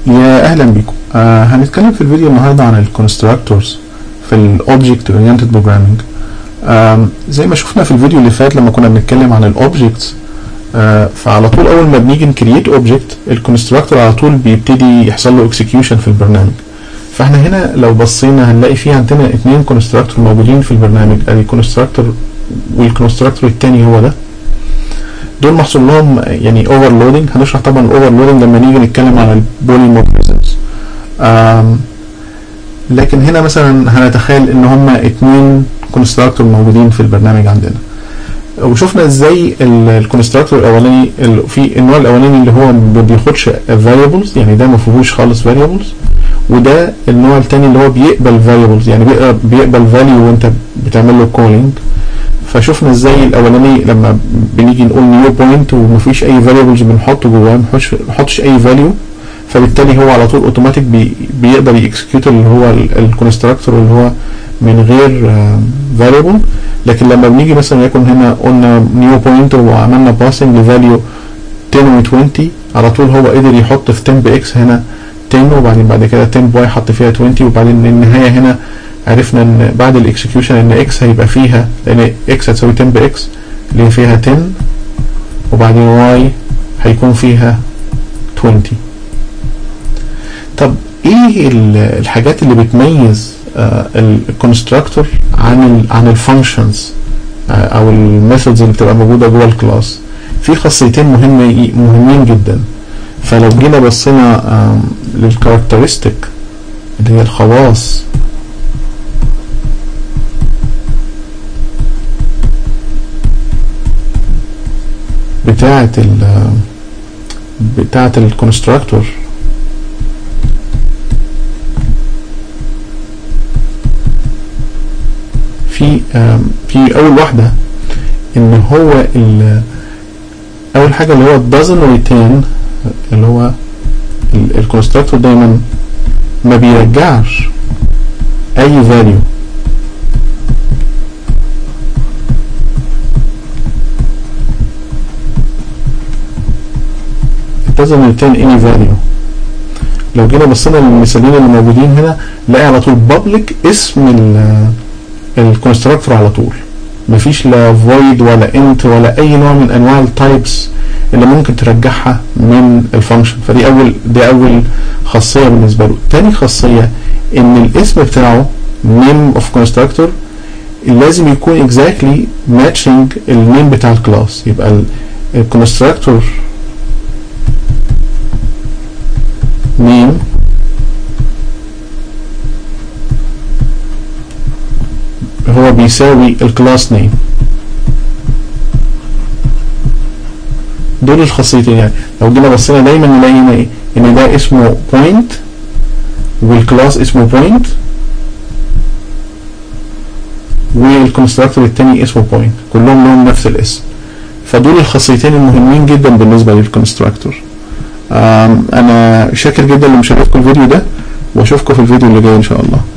يا اهلا بيكم آه هنتكلم في الفيديو النهارده عن الكونستراكتورز في الاوبجكت اورينتد بروجرامنج زي ما شفنا في الفيديو اللي فات لما كنا بنتكلم عن الاوبجكتس آه فعلى طول اول ما بنيجي نكريت اوبجكت الكونستراكتور على طول بيبتدي يحصل له اكسكيوشن في البرنامج فاحنا هنا لو بصينا هنلاقي في عندنا اتنين كونستراكتور موجودين في البرنامج ادي كونستراكتور والكونستراكتور التاني هو ده دول محصول لهم يعني اوفرلودنج هنشرح طبعا الاوفرلودنج لما نيجي نتكلم عن البوليمورفيزمز لكن هنا مثلا هنتخيل ان هما اتنين كونستراكتور موجودين في البرنامج عندنا وشفنا ازاي الكونستراكتور الاولاني في النوع الاولاني اللي هو ما بياخدش variables يعني ده ما فيهوش خالص variables وده النوع الثاني اللي هو بيقبل variables يعني بيقبل value وانت بتعمل له calling فشفنا ازاي الاولاني لما بنيجي نقول نيو بوينت ومفيش اي فاريبلز بنحطه جواه ما بنحطش اي فاليو فبالتالي هو على طول اوتوماتيك بي بيقدر يكسكيوت اللي هو الكونستراكتور اللي هو من غير فاريبل لكن لما بنيجي مثلا يكون هنا قلنا نيو بوينت وعملنا باسنج لفاليو 10 و 20 على طول هو قدر يحط في 10 باكس هنا 10 وبعدين بعد كده 10 باي حط فيها 20 وبعدين النهايه هنا عرفنا ان بعد الاكسكيوشن ان اكس هيبقى فيها لان اكس هتساوي 10 باكس اللي فيها 10 وبعدين واي هيكون فيها 20 طب ايه الحاجات اللي بتميز الكونستراكتور عن ال عن الفانكشنز او الميثودز اللي بتبقى موجوده جوه الكلاس في خاصيتين مهمه مهمين جدا فلو جينا بصينا للكاركترستيك اللي هي الخواص بتاعة ال بتاعة الكونستراكتور في في أول واحدة إن هو أول حاجة اللي هو doesn't retain اللي هو الكونستراكتور دايما ما بيرجعش أي value doesn't retain any value لو جينا بصينا للمثالين اللي موجودين هنا نلاقي على طول public اسم الكونستراكتور على طول مفيش لا void ولا int ولا اي نوع من انواع التايبس اللي ممكن ترجعها من الفانكشن فدي اول دي اول خاصيه بالنسبه له تاني خاصيه ان الاسم بتاعه name of constructor لازم يكون exactly matching النيم بتاع الكلاس يبقى الكونستراكتور name هو بيساوي الكلاس نيم دول الخاصيتين يعني لو جينا بصينا دايما نلاقي هنا ايه ان ده اسمه بوينت والكلاس اسمه بوينت والكونستراكتور التاني اسمه بوينت كلهم لهم نفس الاسم فدول الخاصيتين المهمين جدا بالنسبه للكونستراكتور انا شاكر جدا لمشاهدتكم الفيديو ده واشوفكم في الفيديو اللي جاي ان شاء الله